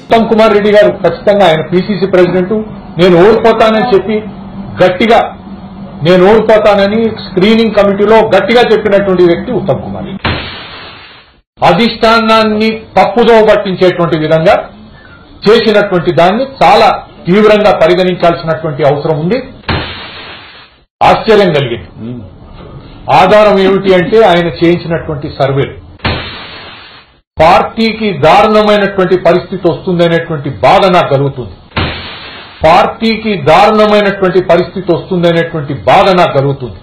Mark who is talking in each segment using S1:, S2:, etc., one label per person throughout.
S1: ఉత్తమ్ కుమార్ రెడ్డి గారు ఖచ్చితంగా ఆయన పిసిసి ప్రెసిడెంట్ నేను ఓడిపోతానని చెప్పి గట్టిగా నేను ఓడిపోతానని స్క్రీనింగ్ కమిటీలో గట్టిగా చెప్పినటువంటి వ్యక్తి ఉత్తమ్ కుమార్ రెడ్డి అధిష్టానాన్ని తప్పుదోవ పట్టించేటువంటి విధంగా చేసినటువంటి దాన్ని చాలా తీవ్రంగా పరిగణించాల్సినటువంటి అవసరం ఉంది ఆశ్చర్యం కలిగింది ఆధారం ఏమిటి అంటే ఆయన చేయించినటువంటి సర్వేలు పార్టీకి దారుణమైనటువంటి పరిస్థితి వస్తుందనేటువంటి బాధ నాకు కలుగుతుంది పార్టీకి దారుణమైనటువంటి పరిస్థితి వస్తుందనేటువంటి బాధ నాకు కలుగుతుంది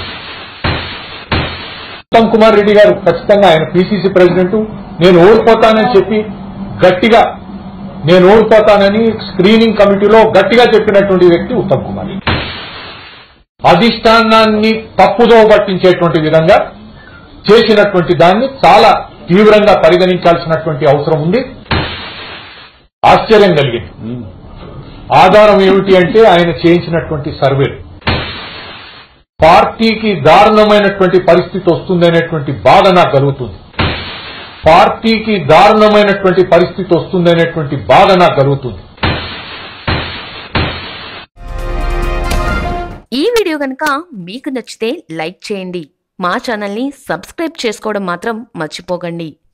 S1: ఉత్తమ్ కుమార్ రెడ్డి గారు ఖచ్చితంగా ఆయన పిసిసి ప్రెసిడెంట్ నేను ఓడిపోతానని చెప్పి గట్టిగా నేను ఓడిపోతానని స్క్రీనింగ్ కమిటీలో గట్టిగా చెప్పినటువంటి వ్యక్తి ఉత్తమ్ కుమార్ రెడ్డి అధిష్టానాన్ని తప్పుదోవ పట్టించేటువంటి విధంగా చేసినటువంటి దాన్ని చాలా తీవ్రంగా పరిగణించాల్సినటువంటి అవసరం ఉంది ఆశ్చర్యం కలిగింది ఆధారం ఏమిటి అంటే ఆయన చేయించినటువంటి సర్వేలు పార్టీకి దారుణమైనటువంటి పరిస్థితి వస్తుందనేటువంటి బాధ నాకు కలుగుతుంది పార్టీకి దారుణమైనటువంటి పరిస్థితి వస్తుందనేటువంటి బాధ నాకు కలుగుతుంది
S2: ఈ వీడియో కనుక మీకు నచ్చితే లైక్ చేయండి మా ఛానల్ని సబ్స్క్రైబ్ చేసుకోవడం మాత్రం మర్చిపోకండి